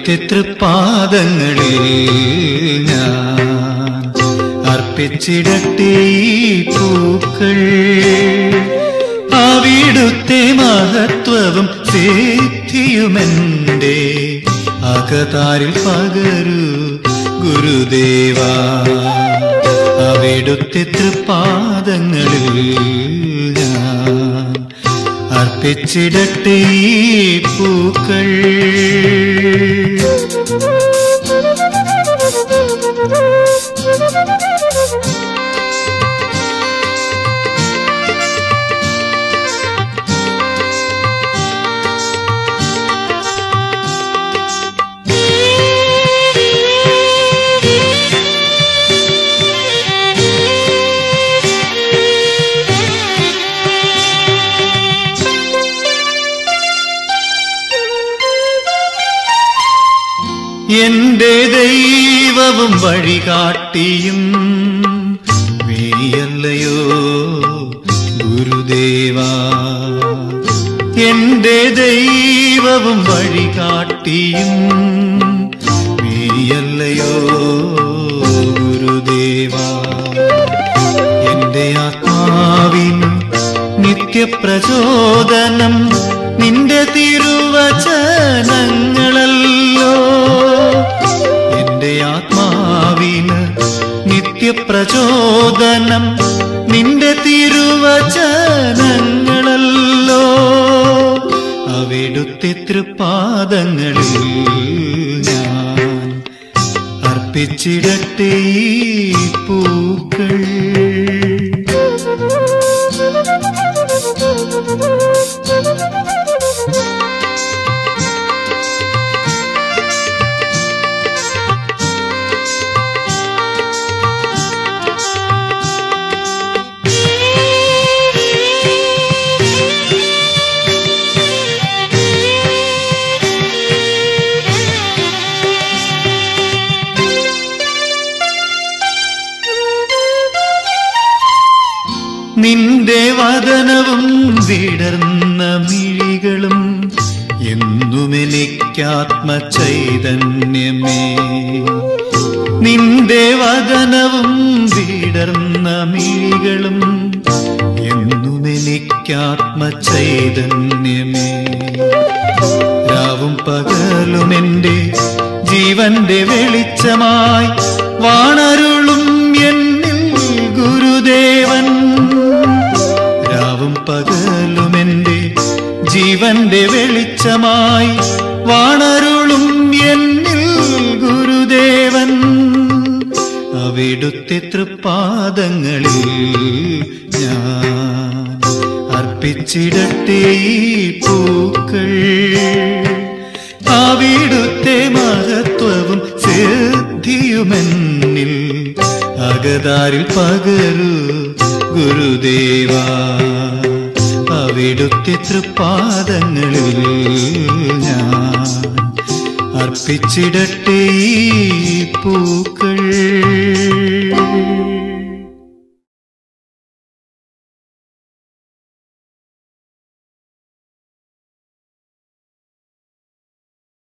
അവിടുത്തെ തൃപ്പാദങ്ങളിൽ ഞാൻ അർപ്പിച്ചിടട്ടെ ഈ പൂക്കൾ അവിടുത്തെ മഹത്വവും സിദ്ധിയുമെന്റെ അകതാരിൽ പകരു ഗുരുദേവ അവിടുത്തെ തൃപ്പാദങ്ങളിൽ ഞാൻ അർപ്പിച്ചിടട്ടെ ഈ പൂക്കൾ എന്റെ ദൈവവും വഴികാട്ടിയും നീയല്ലയോ ഗുരുദേവ എന്റെ ദൈവവും വഴികാട്ടിയും നീയല്ലയോ ഗുരുദേവ എന്റെ ആത്മാവിന് നിത്യപ്രചോദനം നിന്റെ തിരുവചനങ്ങളല്ലോ എന്റെ ആത്മാവിന് നിത്യപ്രചോദനം നിന്റെ തിരുവചനങ്ങളല്ലോ അവിടുത്തെ തൃപാദങ്ങളിൽ ഞാൻ അർപ്പിച്ചിടട്ടെ ഈ പൂക്കൾ നിന്റെ വദനവും വിടർന്ന മിഴികളും എന്നുമെനിക്കാത്മചൈതന്യമേ നിന്റെ വദനവും വിടർന്ന മിഴികളും എന്നുമെനിക്കാത്മചൈതന്യമേ രാവും പകലും എന്റെ ജീവന്റെ വെളിച്ചമായി വാണരുളും എന്നിൽ ഗുരുദേവൻ രാവും പകലും എന്റെ ജീവന്റെ വെളിച്ചമായി വാണരുളും എന്നിൽ ഗുരുദേവൻ അവിടുത്തെ തൃപ്പാദങ്ങളിൽ ഞാൻ അർപ്പിച്ചിടട്ടെ ഈ പൂക്കൾ അവിടുത്തെ മഹത്വവും സിദ്ധിയുമെന്നിൽ അകതാരിൽ പകരു ഗുരുദേവ അവിടുത്തെ തൃപ്പാദങ്ങളിൽ ഞാൻ അർപ്പിച്ചിടട്ടെ ഈ പൂക്കൾ